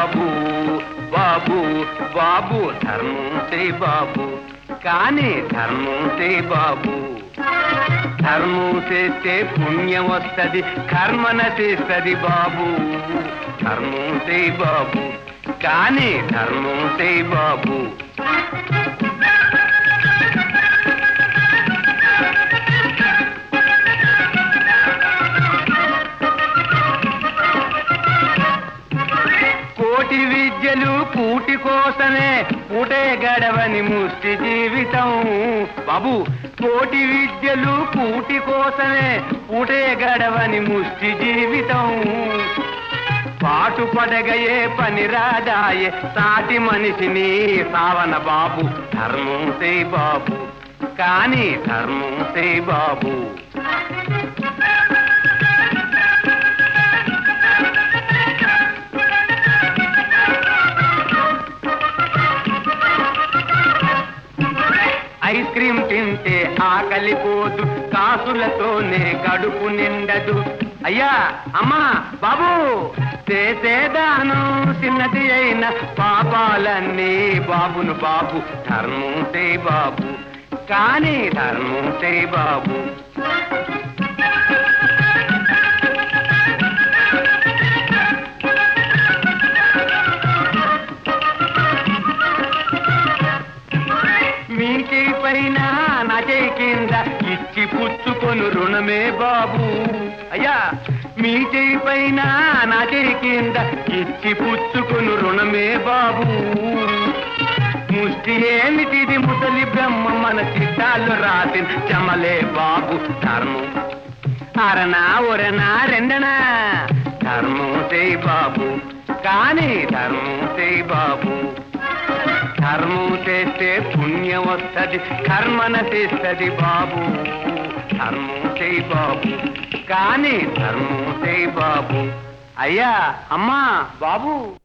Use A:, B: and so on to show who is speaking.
A: బాబు బాబు బాబు ధర్మం చే బాబు కానీ ధర్మం చే బాబు ధర్మం చేస్తే పుణ్యం వస్తది కర్మన చేస్తది బాబు ధర్మం చే బాబు కానీ ధర్మం చే బాబు కోటి విద్యలు కూటి కోసమే పూటే గడవని ముష్టి జీవితం బాబు కోటి విద్యలు కూటి కోసమే పూటే గడవని ముష్టి జీవితం పాటు పడగయే పని రాదాయే సాటి మనిషిని సావన బాబు ధర్మం సే బాబు కానీ ధర్మం సే బాబు ఐస్ క్రీమ్ తింటే ఆకలి పోదు కాసులతోనే గడుపు నిండదు అయ్యా అమ్మా బాబు చేసేదానం చిన్నది అయిన పాపాలన్నీ బాబును బాబు ధర్మం చే బాబు కానీ ధర్మం చే బాబు మీ చేయి పైన నా చేయి కింద ఇచ్చి పుచ్చుకొను రుణమే బాబు అయ్యా మీ చేయి పైన నా చేయి కింద ఇచ్చి పుచ్చుకొను రుణమే బాబు ముష్టి ఏమిటిది ముసలి బ్రహ్మ మన చిత్తాలు రాసిన చమలే బాబు ధర్మం అరనా ఒరనా రెండనా ధర్మం చేయి బాబు కానీ ధర్మం చేయి బాబు ధర్మం చేస్తే పుణ్యం వస్తది కర్మన చేస్తది బాబు ధర్మం చేయి బాబు కానీ ధర్మం చేయి బాబు అయ్యా అమ్మా బాబు